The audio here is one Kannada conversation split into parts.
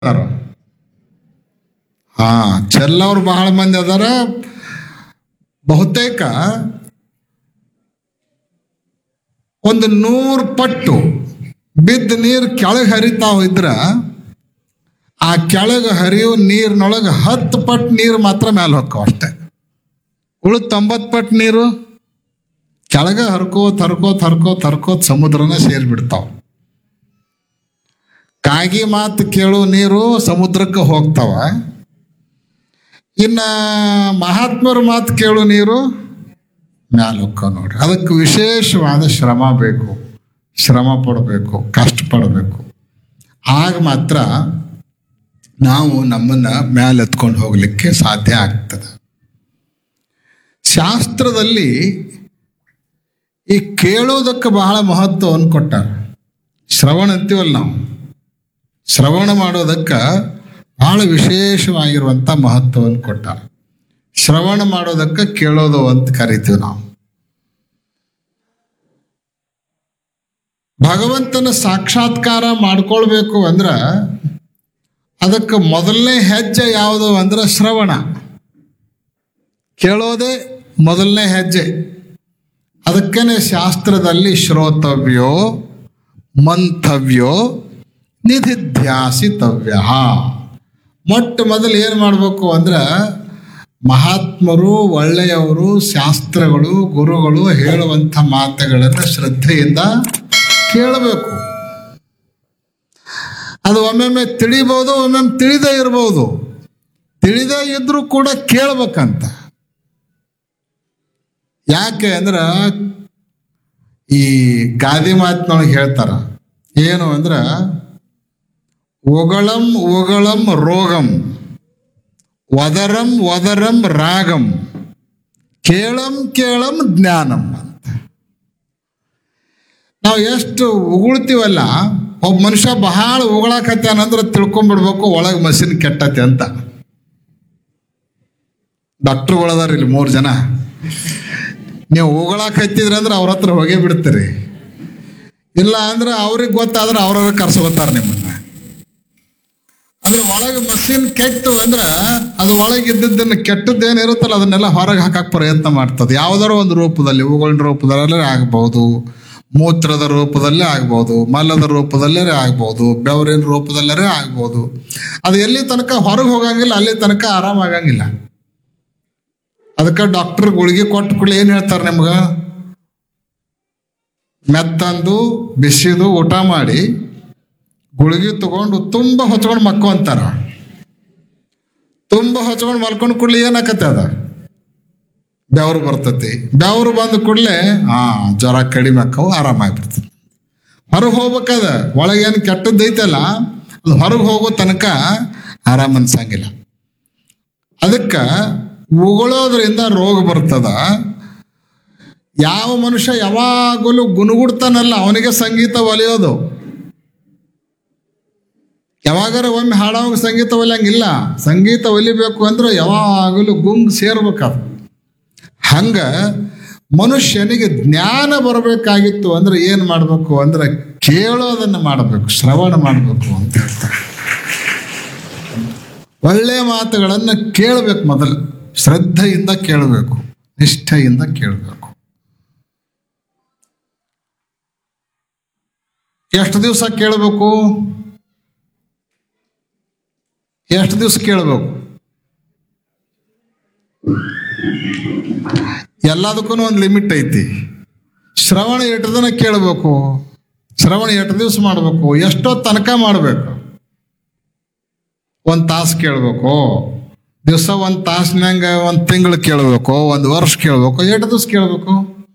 ಅದಾರ ಹಾ ಚೆಲ್ಲವ್ರು ಬಹಳ ಮಂದಿ ಅದಾರ ಬಹುತೇಕ ಒಂದು ನೂರು ಪಟ್ಟು ಬಿದ್ದ ನೀರು ಕೆಳಗೆ ಹರಿತಾವ ಇದ್ರ ಆ ಕೆಳಗೆ ಹರಿಯೋ ನೀರಿನೊಳಗೆ ಹತ್ತು ಪಟ್ಟು ನೀರು ಮಾತ್ರ ಮೇಲೆ ಹೊಕ್ಕಾವ ಅಷ್ಟೇ ಉಳಿದ ತೊಂಬತ್ತು ಪಟ್ಟು ನೀರು ಕೆಳಗೆ ಹರ್ಕೋತ್ ಹರ್ಕೋತ್ ಹರ್ಕೋತ್ ಹರ್ಕೋತ್ ಸಮುದ್ರನ ಸೇರಿಬಿಡ್ತಾವ ಕಾಗಿ ಮಾತು ಕೇಳೋ ನೀರು ಸಮುದ್ರಕ್ಕೆ ಹೋಗ್ತಾವ ಇನ್ನ ಮಹಾತ್ಮರ ಮಾತು ಕೇಳೋ ನೀರು ಮ್ಯಾಲ ಹೋಗ್ತಾವ ನೋಡ್ರಿ ಅದಕ್ಕೆ ವಿಶೇಷವಾದ ಶ್ರಮ ಬೇಕು ಶ್ರಮ ಪಡಬೇಕು ಕಷ್ಟಪಡಬೇಕು ಆಗ ಮಾತ್ರ ನಾವು ನಮ್ಮನ್ನ ಮ್ಯಾಲೆ ಎತ್ಕೊಂಡು ಹೋಗ್ಲಿಕ್ಕೆ ಸಾಧ್ಯ ಆಗ್ತದೆ ಶಾಸ್ತ್ರದಲ್ಲಿ ಈ ಕೇಳೋದಕ್ಕೆ ಬಹಳ ಮಹತ್ವವನ್ನು ಕೊಟ್ಟಾರ ಶ್ರವಣ ಅಂತೀವಲ್ಲ ನಾವು ಶ್ರವಣ ಮಾಡೋದಕ್ಕೆ ಬಹಳ ವಿಶೇಷವಾಗಿರುವಂಥ ಮಹತ್ವವನ್ನು ಕೊಟ್ಟಾರ ಶ್ರವಣ ಮಾಡೋದಕ್ಕೆ ಕೇಳೋದು ಅಂತ ಕರಿತೀವಿ ನಾವು ಭಗವಂತನ ಸಾಕ್ಷಾತ್ಕಾರ ಮಾಡ್ಕೊಳ್ಬೇಕು ಅಂದ್ರೆ ಅದಕ್ಕೆ ಮೊದಲನೇ ಹೆಜ್ಜೆ ಯಾವುದು ಅಂದ್ರೆ ಶ್ರವಣ ಕೇಳೋದೇ ಮೊದಲನೇ ಹೆಜ್ಜೆ ಅದಕ್ಕೇನೆ ಶಾಸ್ತ್ರದಲ್ಲಿ ಶ್ರೋತವ್ಯೋ ಮಂಥವ್ಯೋ ನಿಧಿಧ್ಯಾಸಿತವ್ಯ ಮೊಟ್ಟ ಮೊದಲು ಏನು ಮಾಡಬೇಕು ಅಂದ್ರೆ ಮಹಾತ್ಮರು ಒಳ್ಳೆಯವರು ಶಾಸ್ತ್ರಗಳು ಗುರುಗಳು ಹೇಳುವಂಥ ಮಾತುಗಳನ್ನು ಶ್ರದ್ಧೆಯಿಂದ ಕೇಳಬೇಕು ಅದು ಒಮ್ಮೊಮ್ಮೆ ತಿಳಿಬಹುದು ಒಮ್ಮೊಮ್ಮೆ ತಿಳಿದೇ ಇರಬಹುದು ತಿಳಿದೇ ಇದ್ರೂ ಕೂಡ ಕೇಳ್ಬೇಕಂತ ಯಾಕೆ ಅಂದ್ರ ಈ ಗಾದಿ ಮಾತಿನೊಳಗೆ ಹೇಳ್ತಾರ ಏನು ಅಂದ್ರ ಒಗಳಂ ಒಗಳಂ ರೋಗಂ ವದರಂ ವದರಂ ರಾಗಂ ಕೇಳಂ ಕೇಳಂ ಜ್ಞಾನಂ ಅಂತ ನಾವು ಎಷ್ಟು ಉಗುಳ್ತೀವಲ್ಲ ಒಬ್ಬ ಮನುಷ್ಯ ಬಹಳ ಉಗಳಾಕತ್ತಾನಂದ್ರೆ ತಿಳ್ಕೊಂಡ್ಬಿಡ್ಬೇಕು ಒಳಗೆ ಮಷಿನ್ ಕೆಟ್ಟತೆ ಅಂತ ಡಾಕ್ಟ್ರುಗಳದಾರ ಇಲ್ಲಿ ಮೂರು ಜನ ನೀವು ಉಗಳಾಕ್ ಹತ್ತಿದ್ರಿ ಅಂದ್ರೆ ಅವ್ರ ಹತ್ರ ಹೋಗೇ ಬಿಡ್ತೀರಿ ಇಲ್ಲ ಅಂದ್ರೆ ಅವ್ರಿಗೆ ಗೊತ್ತಾದ್ರೆ ಅವ್ರವ್ರ ಕರ್ಸ್ಕೊತಾರ ನಿಮ್ಮನ್ನ ಅದ್ರ ಒಳಗೆ ಮಷಿನ್ ಕೆಟ್ಟು ಅಂದ್ರೆ ಅದು ಒಳಗಿದ್ದದ್ದನ್ನು ಕೆಟ್ಟದ್ದೇನು ಇರುತ್ತಲ್ಲ ಅದನ್ನೆಲ್ಲ ಹೊರಗೆ ಹಾಕಕ್ ಪ್ರಯತ್ನ ಮಾಡ್ತದೆ ಯಾವ್ದಾರ ಒಂದು ರೂಪದಲ್ಲಿ ಹೂಗಳಿನ ರೂಪದಲ್ಲೇ ಆಗ್ಬಹುದು ಮೂತ್ರದ ರೂಪದಲ್ಲೇ ಆಗ್ಬೋದು ಮಲದ ರೂಪದಲ್ಲೇ ಆಗ್ಬೋದು ಬೆವರಿನ ರೂಪದಲ್ಲೇ ಆಗ್ಬೋದು ಅದು ಎಲ್ಲಿ ತನಕ ಹೊರಗೆ ಹೋಗಂಗಿಲ್ಲ ಅಲ್ಲಿ ತನಕ ಆರಾಮಾಗಂಗಿಲ್ಲ ಅದಕ್ಕೆ ಡಾಕ್ಟರ್ ಗುಳಿಗೆ ಕೊಟ್ಟು ಕೂಡಲೇ ಏನು ಹೇಳ್ತಾರೆ ನಿಮ್ಗೆ ಮೆತ್ತಂದು ಬಿಸಿದು ಊಟ ಮಾಡಿ ಗುಳಿಗೆ ತಗೊಂಡು ತುಂಬ ಹೊಚ್ಕೊಂಡು ಮಕ್ಕೋ ಅಂತಾರ ತುಂಬ ಹೊಚ್ಕೊಂಡು ಮಲ್ಕೊಂಡು ಕೂಡಲೇ ಏನಾಕತ್ತೆ ಅದ ಬೆವರು ಬರ್ತತಿ ಬೆವರು ಬಂದ ಕೂಡಲೇ ಹಾ ಜ್ವರ ಕಡಿಮೆ ಆಕ್ಕವು ಆರಾಮಾಗ್ಬಿಡ್ತದೆ ಹೊರಗೆ ಹೋಗ್ಬೇಕದ ಒಳಗೇನು ಕೆಟ್ಟದ್ದು ಐತಲ್ಲ ಅದು ಹೊರಗೆ ಹೋಗೋ ತನಕ ಆರಾಮ ಅನ್ಸಂಗಿಲ್ಲ ಅದಕ್ಕೆ ಉಗುಳೋದ್ರಿಂದ ರೋಗ ಬರ್ತದ ಯಾವ ಮನುಷ್ಯ ಯಾವಾಗಲೂ ಗುನುಗುಡ್ತಾನಲ್ಲ ಅವನಿಗೆ ಸಂಗೀತ ಒಲಿಯೋದು ಯಾವಾಗಾರ ಒಮ್ಮೆ ಹಾಡೋವಾಗ ಸಂಗೀತ ಒಲಿಯಂಗಿಲ್ಲ ಸಂಗೀತ ಒಲಿಬೇಕು ಅಂದ್ರೆ ಯಾವಾಗಲೂ ಗುಂಗ್ ಸೇರ್ಬೇಕದು ಹಂಗ ಮನುಷ್ಯನಿಗೆ ಜ್ಞಾನ ಬರಬೇಕಾಗಿತ್ತು ಅಂದ್ರೆ ಏನು ಮಾಡಬೇಕು ಅಂದ್ರೆ ಕೇಳೋದನ್ನು ಮಾಡಬೇಕು ಶ್ರವಣ ಮಾಡಬೇಕು ಅಂತ ಹೇಳ್ತಾರೆ ಒಳ್ಳೆಯ ಮಾತುಗಳನ್ನು ಕೇಳಬೇಕು ಮೊದಲು ಶ್ರದ್ಧೆಯಿಂದ ಕೇಳಬೇಕು ನಿಷ್ಠೆಯಿಂದ ಕೇಳಬೇಕು ಎಷ್ಟು ದಿವಸ ಕೇಳಬೇಕು ಎಷ್ಟು ದಿವಸ ಕೇಳಬೇಕು ಎಲ್ಲದಕ್ಕೂ ಒಂದು ಲಿಮಿಟ್ ಐತಿ ಶ್ರವಣ ಎಷ್ಟು ದಿನ ಕೇಳಬೇಕು ಶ್ರವಣ ಎಷ್ಟು ದಿವಸ ಮಾಡಬೇಕು ಎಷ್ಟೋ ತನಕ ಮಾಡಬೇಕು ಒಂದು ತಾಸು ಕೇಳಬೇಕು ದಿವಸ ಒಂದು ತಾಸಿನಂಗ ಒಂದು ತಿಂಗಳು ಕೇಳಬೇಕು ಒಂದು ವರ್ಷ ಕೇಳಬೇಕು ಎಷ್ಟು ದಿವಸ ಕೇಳಬೇಕು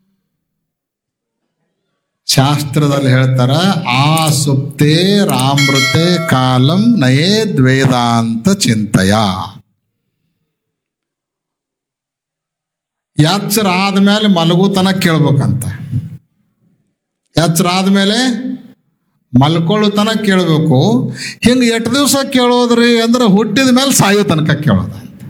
ಶಾಸ್ತ್ರದಲ್ಲಿ ಹೇಳ್ತಾರ ಆ ಸುಪ್ತೆ ರಾಮೃತೆ ಕಾಲಂ ನಯೇ ದ್ವೇದಾಂತ ಚಿಂತಯ ಎಚ್ಚರ ಆದ್ಮೇಲೆ ಮಲಗುತನ ಕೇಳ್ಬೇಕಂತ ಎಚ್ಚರ ಆದ್ಮೇಲೆ ಮಲ್ಕೊಳ್ಳೋ ತನಕ ಕೇಳಬೇಕು ಹಿಂಗೆ ಎಷ್ಟು ದಿವಸ ಕೇಳೋದ್ರಿ ಅಂದ್ರೆ ಹುಟ್ಟಿದ ಮೇಲೆ ಸಾಯೋ ತನಕ ಕೇಳೋದು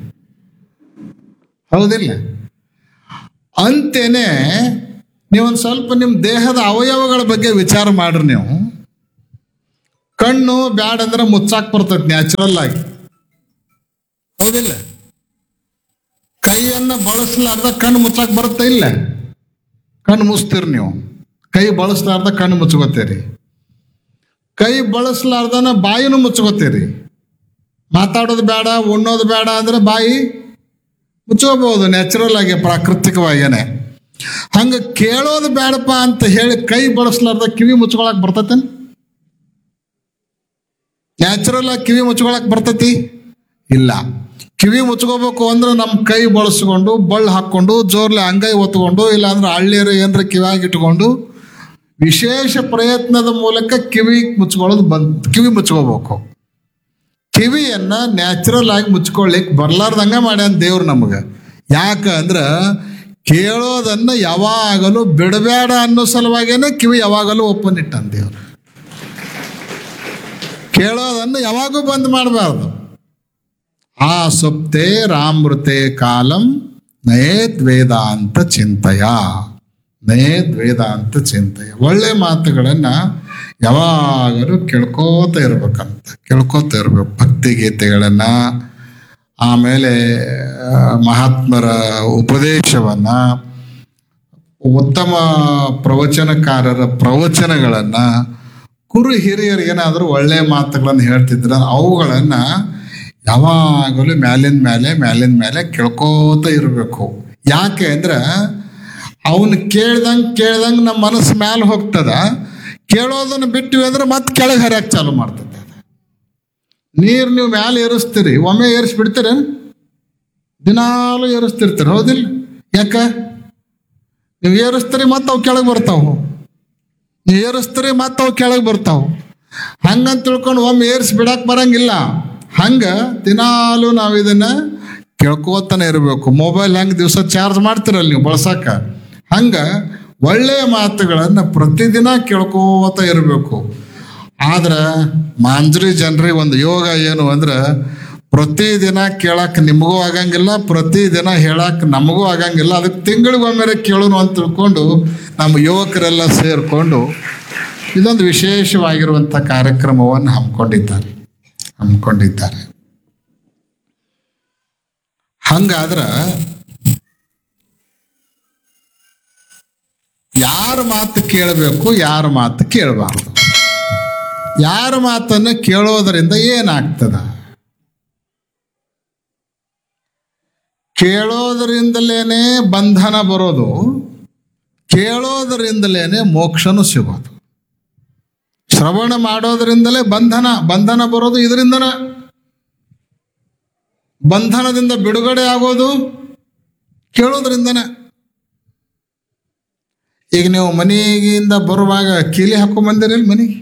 ಹೌದಿಲ್ಲ ಅಂತೇನೆ ನೀವೊಂದು ಸ್ವಲ್ಪ ನಿಮ್ಮ ದೇಹದ ಅವಯವಗಳ ಬಗ್ಗೆ ವಿಚಾರ ಮಾಡ್ರಿ ನೀವು ಕಣ್ಣು ಬ್ಯಾಡ ಅಂದ್ರೆ ಮುಚ್ಚಾಕ್ ಬರ್ತೈತಿ ನ್ಯಾಚುರಲ್ ಆಗಿ ಹೌದಿಲ್ಲ ಕೈಯನ್ನ ಬಳಸಲಾರ್ದ ಕಣ್ಣು ಮುಚ್ಚಾಕ್ ಬರುತ್ತೆ ಇಲ್ಲ ಕಣ್ಣು ಮುಚ್ತೀರಿ ನೀವು ಕೈ ಬಳಸಲಾರ್ದ ಕಣ್ಣು ಮುಚ್ಕೋತೀರಿ ಕೈ ಬಳಸಲಾರ್ದನ ಬಾಯಿನೂ ಮುಚ್ಕೋತೀರಿ ಮಾತಾಡೋದು ಬೇಡ ಉಣ್ಣೋದು ಬೇಡ ಅಂದ್ರೆ ಬಾಯಿ ಮುಚ್ಕೋಬಹುದು ನ್ಯಾಚುರಲ್ ಆಗಿ ಪ್ರಾಕೃತಿಕವಾಗೇನೆ ಹಂಗ ಕೇಳೋದು ಬೇಡಪ್ಪ ಅಂತ ಹೇಳಿ ಕೈ ಬಳಸಲಾರ್ದ ಕಿವಿ ಮುಚ್ಕೊಳಕ್ ಬರ್ತೈತೆ ನ್ಯಾಚುರಲ್ ಆಗಿ ಕಿವಿ ಮುಚ್ಕೊಳಕ್ ಬರ್ತೈತಿ ಇಲ್ಲ ಕಿವಿ ಮುಚ್ಕೋಬೇಕು ಅಂದ್ರೆ ನಮ್ಮ ಕೈ ಬಳಸ್ಕೊಂಡು ಬಳ್ಳು ಹಾಕ್ಕೊಂಡು ಜೋರ್ಲೆ ಅಂಗೈ ಒತ್ಕೊಂಡು ಇಲ್ಲಾಂದ್ರೆ ಹಳ್ಳಿಯರು ಏನಾರ ಕಿವಿಯಾಗಿ ಇಟ್ಕೊಂಡು ವಿಶೇಷ ಪ್ರಯತ್ನದ ಮೂಲಕ ಕಿವಿ ಮುಚ್ಕೊಳ್ಳೋದು ಬಂದ್ ಕಿವಿ ಮುಚ್ಕೋಬೇಕು ಕಿವಿಯನ್ನ ನ್ಯಾಚುರಲ್ ಆಗಿ ಮುಚ್ಕೊಳ್ಳಿಕ್ ಬರ್ಲಾರ್ದಂಗ ಮಾಡ್ಯಾನ ದೇವ್ರು ನಮಗೆ ಯಾಕ ಅಂದ್ರ ಕೇಳೋದನ್ನ ಯಾವಾಗಲೂ ಬಿಡಬೇಡ ಅನ್ನೋ ಸಲುವಾಗೇನೆ ಕಿವಿ ಯಾವಾಗಲೂ ಓಪನ್ ಇಟ್ಟಾನ ದೇವ್ರು ಕೇಳೋದನ್ನು ಯಾವಾಗೂ ಬಂದ್ ಮಾಡಬಾರ್ದು ಆ ಸುಪ್ತೆ ರಾಮೃತೆ ಕಾಲಂ ನಯೇದ್ ವೇದಾಂತ ಚಿಂತೆಯ ನಯೇದ್ ವೇದಾಂತ ಚಿಂತೆಯ ಒಳ್ಳೆ ಮಾತುಗಳನ್ನ ಯಾವಾಗಲೂ ಕೇಳ್ಕೋತ ಇರ್ಬೇಕಂತ ಕೇಳ್ಕೋತ ಇರ್ಬೇಕು ಭಕ್ತಿ ಗೀತೆಗಳನ್ನ ಆಮೇಲೆ ಆ, ಮಹಾತ್ಮರ ಉಪದೇಶವನ್ನ ಉತ್ತಮ ಪ್ರವಚನಕಾರರ ಪ್ರವಚನಗಳನ್ನ ಕುರು ಹಿರಿಯರು ಏನಾದರೂ ಒಳ್ಳೆ ಮಾತುಗಳನ್ನು ಹೇಳ್ತಿದ್ರ ಅವುಗಳನ್ನ ಯಾವಾಗಲೂ ಮ್ಯಾಲಿನ ಮೇಲೆ ಮ್ಯಾಲಿನ ಮೇಲೆ ಕೇಳ್ಕೋತ ಇರಬೇಕು ಯಾಕೆ ಅಂದ್ರೆ ಅವನು ಕೇಳ್ದಂಗೆ ಕೇಳ್ದಂಗೆ ನಮ್ಮ ಮನಸ್ಸು ಮ್ಯಾಲೆ ಹೋಗ್ತದ ಕೇಳೋದನ್ನು ಬಿಟ್ಟಿವಿ ಅಂದ್ರೆ ಮತ್ತೆ ಕೆಳಗೆ ಹರಿಯಕ್ಕೆ ಚಾಲು ಮಾಡ್ತದೆ ಅದು ನೀರು ನೀವು ಮ್ಯಾಲೆ ಏರಿಸ್ತೀರಿ ಒಮ್ಮೆ ಏರಿಸ್ಬಿಡ್ತೀರ ದಿನಾಲು ಏರಿಸ್ತಿರ್ತೀರಿ ಹೌದಿಲ್ಲ ಯಾಕ ನೀವು ಏರಿಸ್ತೀರಿ ಮತ್ತೆ ಅವು ಕೆಳಗೆ ಬರ್ತಾವು ನೀವು ಏರಿಸ್ತೀರಿ ಮತ್ತೆ ಅವು ಕೆಳಗೆ ಬರ್ತಾವು ಹಂಗಂತ ತಿಳ್ಕೊಂಡು ಒಮ್ಮೆ ಏರಿಸಿ ಬಿಡಕ್ ಬರಂಗಿಲ್ಲ ಹಂಗ ದಿನಾಲು ನಾವು ಇದನ್ನ ಕೇಳ್ಕೋತಾನೆ ಇರಬೇಕು ಮೊಬೈಲ್ ಹೆಂಗೆ ದಿವಸ ಚಾರ್ಜ್ ಮಾಡ್ತಿರಲ್ಲ ನೀವು ಬಳಸಕ್ಕ ಹಂಗ ಒಳ್ಳೆಯ ಮಾತುಗಳನ್ನು ಪ್ರತಿದಿನ ಕೇಳ್ಕೋತ ಇರಬೇಕು ಆದ್ರೆ ಮಾಂಜ್ರಿ ಜನರಿಗೆ ಒಂದು ಯೋಗ ಏನು ಅಂದ್ರೆ ಪ್ರತಿದಿನ ಕೇಳಕ್ಕೆ ನಿಮಗೂ ಆಗಂಗಿಲ್ಲ ಪ್ರತಿದಿನ ಹೇಳಕ್ಕೆ ನಮಗೂ ಆಗಂಗಿಲ್ಲ ಅದಕ್ಕೆ ತಿಂಗಳಿಗೊಮ್ಮೆ ಕೇಳೋನು ಅಂತ ತಿಳ್ಕೊಂಡು ನಮ್ಮ ಯುವಕರೆಲ್ಲ ಸೇರಿಕೊಂಡು ಇದೊಂದು ವಿಶೇಷವಾಗಿರುವಂಥ ಕಾರ್ಯಕ್ರಮವನ್ನು ಹಮ್ಮಿಕೊಂಡಿದ್ದಾರೆ ಹಮ್ಮಿಕೊಂಡಿದ್ದಾರೆ ಹಂಗಾದ್ರ ಯಾರ ಮಾತು ಕೇಳಬೇಕು ಯಾರ ಮಾತು ಕೇಳಬಾರ್ದು ಯಾರ ಮಾತನ್ನು ಕೇಳೋದರಿಂದ ಏನಾಗ್ತದ ಕೇಳೋದರಿಂದಲೇನೆ ಬಂಧನ ಬರೋದು ಕೇಳೋದರಿಂದಲೇನೆ ಮೋಕ್ಷನು ಸಿಗೋದು ಶ್ರವಣ ಮಾಡೋದರಿಂದಲೇ ಬಂಧನ ಬಂಧನ ಬರೋದು ಇದರಿಂದನ ಬಂಧನದಿಂದ ಬಿಡುಗಡೆ ಆಗೋದು ಕೇಳೋದ್ರಿಂದನೇ ಈಗ ನೀವು ಮನೆಗಿಂದ ಬರುವಾಗ ಕೀಲಿ ಹಾಕೊಂಡ್ ಬಂದಿರಲ್ಲ ಮನೆಗೆ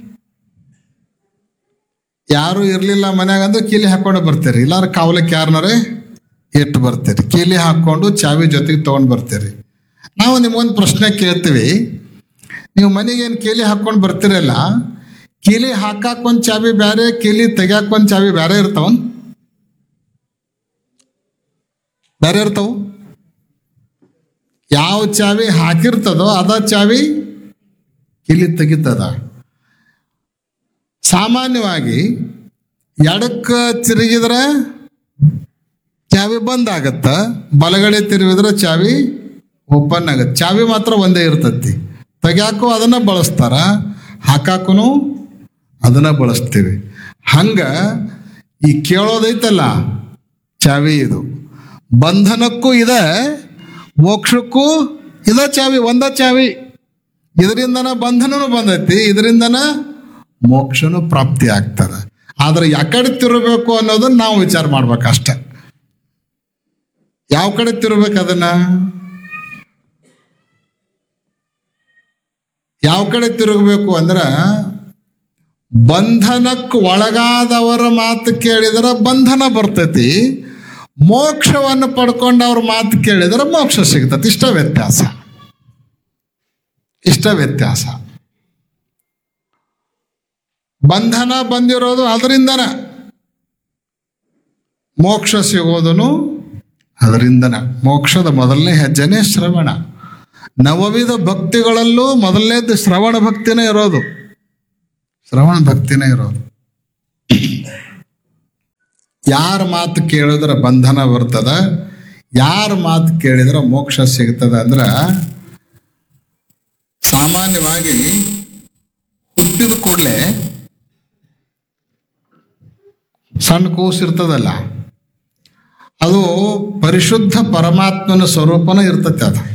ಯಾರು ಇರಲಿಲ್ಲ ಮನ್ಯಾಗ ಅಂದ್ರೆ ಕೀಲಿ ಹಾಕೊಂಡು ಬರ್ತೀರಿ ಇಲ್ಲಾರ ಕಾವಲಕ್ಕೆ ಯಾರನ್ನಾರೇ ಇಟ್ಟು ಬರ್ತೀರಿ ಕೀಲಿ ಹಾಕೊಂಡು ಚಾವಿ ಜೊತೆಗೆ ತೊಗೊಂಡು ಬರ್ತೀರಿ ನಾವು ನಿಮ್ಗೊಂದು ಪ್ರಶ್ನೆ ಕೇಳ್ತೀವಿ ನೀವು ಮನೆಗೇನು ಕೀಲಿ ಹಾಕೊಂಡು ಬರ್ತಿರಲ್ಲ ಕೀಲಿ ಹಾಕಾಕ ಒಂದು ಚಾವಿ ಬೇರೆ ಕೀಲಿ ತೆಗ್ಯಾಕ ಒಂದು ಚಾವಿ ಬೇರೆ ಇರ್ತಾವನ್ ಬೇರೆ ಇರ್ತಾವ ಯಾವ ಚಾವಿ ಹಾಕಿರ್ತದೋ ಅದ ಚಾವಿ ಕೀಲಿ ತೆಗಿತದ ಸಾಮಾನ್ಯವಾಗಿ ಎಡಕ್ಕೆ ತಿರುಗಿದ್ರೆ ಚಾವಿ ಬಂದ್ ಆಗತ್ತ ಬಲಗಡೆ ತಿರುಗಿದ್ರೆ ಚಾವಿ ಓಪನ್ ಆಗತ್ತೆ ಚಾವಿ ಮಾತ್ರ ಒಂದೇ ಇರ್ತತಿ ತೆಗ್ಯಾಕು ಅದನ್ನ ಬಳಸ್ತಾರ ಹಾಕಾಕೂ ಅದನ್ನ ಬಳಸ್ತೀವಿ ಹಂಗ ಈ ಕೇಳೋದೈತಲ್ಲ ಚಾವಿ ಇದು ಬಂಧನಕ್ಕೂ ಇದೆ ಮೋಕ್ಷಕ್ಕೂ ಇದ ಚಾವಿ ಒಂದ ಚಾವಿ ಇದರಿಂದನ ಬಂಧನನು ಬಂದೈತಿ ಇದರಿಂದನ ಮೋಕ್ಷನು ಪ್ರಾಪ್ತಿ ಆಗ್ತದೆ ಆದ್ರೆ ಯಾಕಡೆ ತಿರುಗಬೇಕು ಅನ್ನೋದನ್ನ ನಾವು ವಿಚಾರ ಮಾಡ್ಬೇಕಷ್ಟೆ ಯಾವ ಕಡೆ ತಿರುಗಬೇಕು ಅದನ್ನ ಯಾವ ಕಡೆ ತಿರುಗಬೇಕು ಅಂದ್ರ ಬಂಧನಕ್ಕೆ ಒಳಗಾದವರ ಮಾತು ಕೇಳಿದರೆ ಬಂಧನ ಬರ್ತೈತಿ ಮೋಕ್ಷವನ್ನು ಪಡ್ಕೊಂಡವ್ರ ಮಾತು ಕೇಳಿದರೆ ಮೋಕ್ಷ ಸಿಗ್ತತಿ ಇಷ್ಟ ವ್ಯತ್ಯಾಸ ಇಷ್ಟ ವ್ಯತ್ಯಾಸ ಬಂಧನ ಬಂದಿರೋದು ಅದರಿಂದನ ಮೋಕ್ಷ ಸಿಗೋದನು ಅದರಿಂದನ ಮೋಕ್ಷದ ಮೊದಲನೇ ಹೆಜ್ಜೆನೇ ಶ್ರವಣ ನವವಿಧ ಭಕ್ತಿಗಳಲ್ಲೂ ಮೊದಲನೇದು ಶ್ರವಣ ಭಕ್ತಿನೇ ಇರೋದು ಶ್ರವಣ ಭಕ್ತಿನೇ ಇರೋದು ಯಾರ ಮಾತು ಕೇಳಿದ್ರೆ ಬಂಧನ ಬರ್ತದ ಯಾರ ಮಾತು ಕೇಳಿದ್ರೆ ಮೋಕ್ಷ ಸಿಗ್ತದ ಅಂದ್ರೆ ಸಾಮಾನ್ಯವಾಗಿ ಹುಟ್ಟಿದ ಕೂಡಲೇ ಸಣ್ಣ ಕೂಸು ಇರ್ತದಲ್ಲ ಅದು ಪರಿಶುದ್ಧ ಪರಮಾತ್ಮನ ಸ್ವರೂಪನ ಇರ್ತೈತೆ ಅದು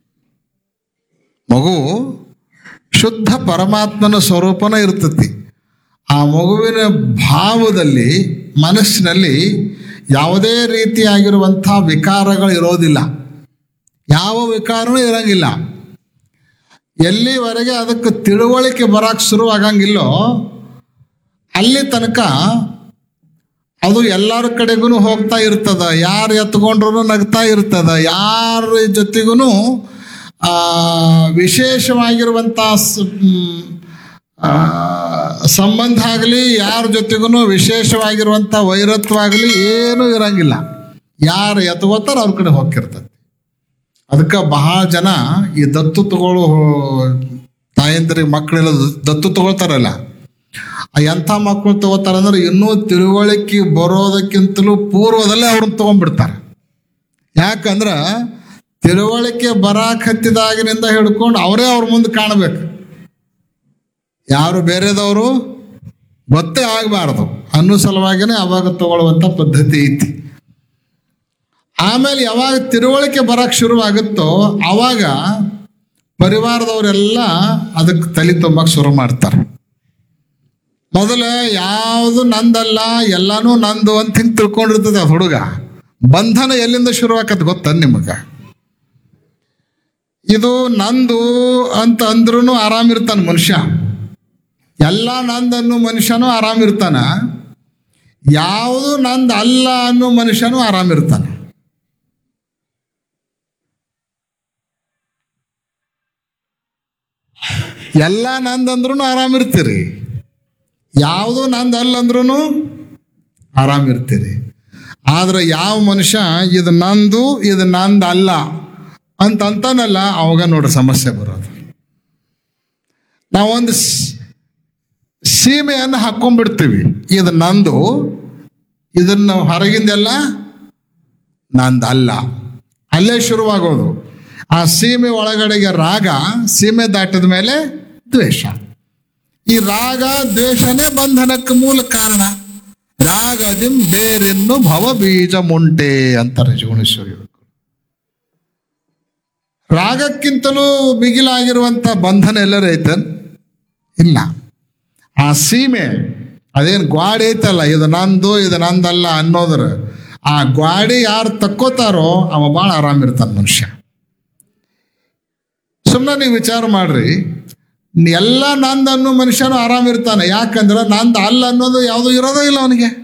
ಮಗು ಶುದ್ಧ ಪರಮಾತ್ಮನ ಸ್ವರೂಪನ ಇರ್ತತಿ ಆ ಮಗುವಿನ ಭಾವದಲ್ಲಿ ಮನಸ್ಸಿನಲ್ಲಿ ಯಾವುದೇ ರೀತಿಯಾಗಿರುವಂಥ ವಿಕಾರಗಳು ಇರೋದಿಲ್ಲ ಯಾವ ವಿಕಾರನೂ ಇರಂಗಿಲ್ಲ ಎಲ್ಲಿವರೆಗೆ ಅದಕ್ಕೆ ತಿಳುವಳಿಕೆ ಬರಕ್ಕೆ ಶುರು ಆಗಂಗಿಲ್ಲೋ ಅಲ್ಲಿ ತನಕ ಅದು ಎಲ್ಲರ ಕಡೆಗೂ ಹೋಗ್ತಾ ಇರ್ತದ ಯಾರು ಎತ್ಕೊಂಡ್ರು ನಗ್ತಾ ಇರ್ತದ ಯಾರ ಜೊತೆಗೂ ವಿಶೇಷವಾಗಿರುವಂಥ ಸ- ಮ್, ಆ, ಸಂಬಂಧ ಆಗಲಿ ಯಾರ ಜೊತೆಗೂ ವಿಶೇಷವಾಗಿರುವಂಥ ವೈರತ್ವ ಆಗಲಿ ಏನೂ ಇರಂಗಿಲ್ಲ ಯಾರು ಎತ್ಕೋತಾರ ಅವ್ರ ಕಡೆ ಹೋಗಿರ್ತದೆ ಅದಕ್ಕೆ ಬಹಳ ಜನ ಈ ದತ್ತು ತಗೊಳ್ಳೋ ತಾಯಂದ್ರಿಗೆ ಮಕ್ಕಳೆಲ್ಲ ದತ್ತು ತಗೊಳ್ತಾರಲ್ಲ ಆ ಎಂಥ ಮಕ್ಕಳು ತಗೋತಾರ ಅಂದ್ರೆ ಇನ್ನೂ ತಿಳುವಳಿಕೆ ಬರೋದಕ್ಕಿಂತಲೂ ಪೂರ್ವದಲ್ಲೇ ಅವ್ರನ್ನ ತಗೊಂಡ್ಬಿಡ್ತಾರೆ ಯಾಕಂದ್ರೆ ತಿಳುವಳಿಕೆ ಬರಾಕತ್ತಿದಾಗಿನಿಂದ ಹಿಡ್ಕೊಂಡು ಅವರೇ ಅವ್ರ ಮುಂದೆ ಕಾಣಬೇಕು ಯಾರು ಬೇರೆದವರು ಗೊತ್ತೇ ಆಗಬಾರ್ದು ಅನ್ನೋ ಸಲುವಾಗಿನೇ ಅವಾಗ ತಗೊಳ್ಳುವಂಥ ಪದ್ಧತಿ ಐತಿ ಆಮೇಲೆ ಯಾವಾಗ ತಿಳುವಳಿಕೆ ಬರಕ್ಕೆ ಶುರುವಾಗುತ್ತೋ ಆವಾಗ ಪರಿವಾರದವರೆಲ್ಲ ಅದಕ್ಕೆ ತಲೆ ತುಂಬಕ್ಕೆ ಶುರು ಮಾಡ್ತಾರೆ ಮೊದಲು ಯಾವುದು ನಂದಲ್ಲ ಎಲ್ಲಾನು ನಂದು ಅಂತ ಹಿಂಗೆ ತಿಳ್ಕೊಂಡಿರ್ತದೆ ಅದು ಹುಡುಗ ಬಂಧನ ಎಲ್ಲಿಂದ ಶುರುವಾಕತ್ ಗೊತ್ತ ನಿಮಗೆ ಇದು ನಂದು ಅಂತ ಅಂದ್ರೂ ಆರಾಮಿರ್ತಾನೆ ಮನುಷ್ಯ ಎಲ್ಲ ನಂದನ್ನು ಮನುಷ್ಯನೂ ಆರಾಮಿರ್ತಾನ ಯಾವುದು ನಂದು ಅಲ್ಲ ಅನ್ನೋ ಮನುಷ್ಯನೂ ಆರಾಮಿರ್ತಾನೆ ಎಲ್ಲ ನಂದಂದ್ರೂ ಆರಾಮಿರ್ತೀರಿ ಯಾವುದು ನಂದು ಅಲ್ಲ ಅಂದ್ರೂ ಆರಾಮಿರ್ತೀರಿ ಆದ್ರೆ ಯಾವ ಮನುಷ್ಯ ಇದು ನಂದು ಇದು ನಂದು ಅಲ್ಲ ಅಂತ ಅಂತಾನಲ್ಲ ಅವಾಗ ನೋಡ್ರಿ ಸಮಸ್ಯೆ ಬರೋದು ನಾವೊಂದು ಸ್- ಸೀಮೆಯನ್ನು ಹಾಕೊಂಡ್ಬಿಡ್ತೀವಿ ಇದು ನಂದು ಇದನ್ನು ಹೊರಗಿಂದೆಲ್ಲ ನಂದು ಅಲ್ಲ ಅಲ್ಲೇ ಶುರುವಾಗೋದು ಆ ಸೀಮೆ ಒಳಗಡೆಗೆ ರಾಗ ಸೀಮೆ ದಾಟಿದ ಮೇಲೆ ದ್ವೇಷ ಈ ರಾಗ ದ್ವೇಷನೇ ಬಂಧನಕ್ಕೆ ಮೂಲ ಕಾರಣ ರಾಗದಿಂ ಬೇರೆನ್ನು ಭವ ಬೀಜ ಮುಂಟೆ ಅಂತಾರೆ ಜೀವಣೇಶ್ವರಿ ರಾಗಕ್ಕಿಂತಲೂ ಬಿಗಿಲಾಗಿರುವಂಥ ಬಂಧನ ಎಲ್ಲರೂ ಐತೆ ಇಲ್ಲ ಆ ಸೀಮೆ ಅದೇನು ಗ್ವಾಡಿ ಐತಲ್ಲ ಇದು ನಂದು ಇದು ನಂದಲ್ಲ ಅನ್ನೋದ್ರ ಆ ಗ್ವಾಡಿ ಯಾರು ತಕ್ಕೋತಾರೋ ಅವ ಭಾಳ ಆರಾಮಿರ್ತಾನೆ ಮನುಷ್ಯ ಸುಮ್ಮನೆ ನೀವು ವಿಚಾರ ಮಾಡ್ರಿ ಎಲ್ಲ ನಂದು ಅನ್ನೋ ಮನುಷ್ಯನು ಆರಾಮಿರ್ತಾನೆ ಯಾಕಂದ್ರೆ ನಂದು ಅಲ್ಲ ಅನ್ನೋದು ಯಾವುದೂ ಇರೋದೇ ಇಲ್ಲ ಅವನಿಗೆ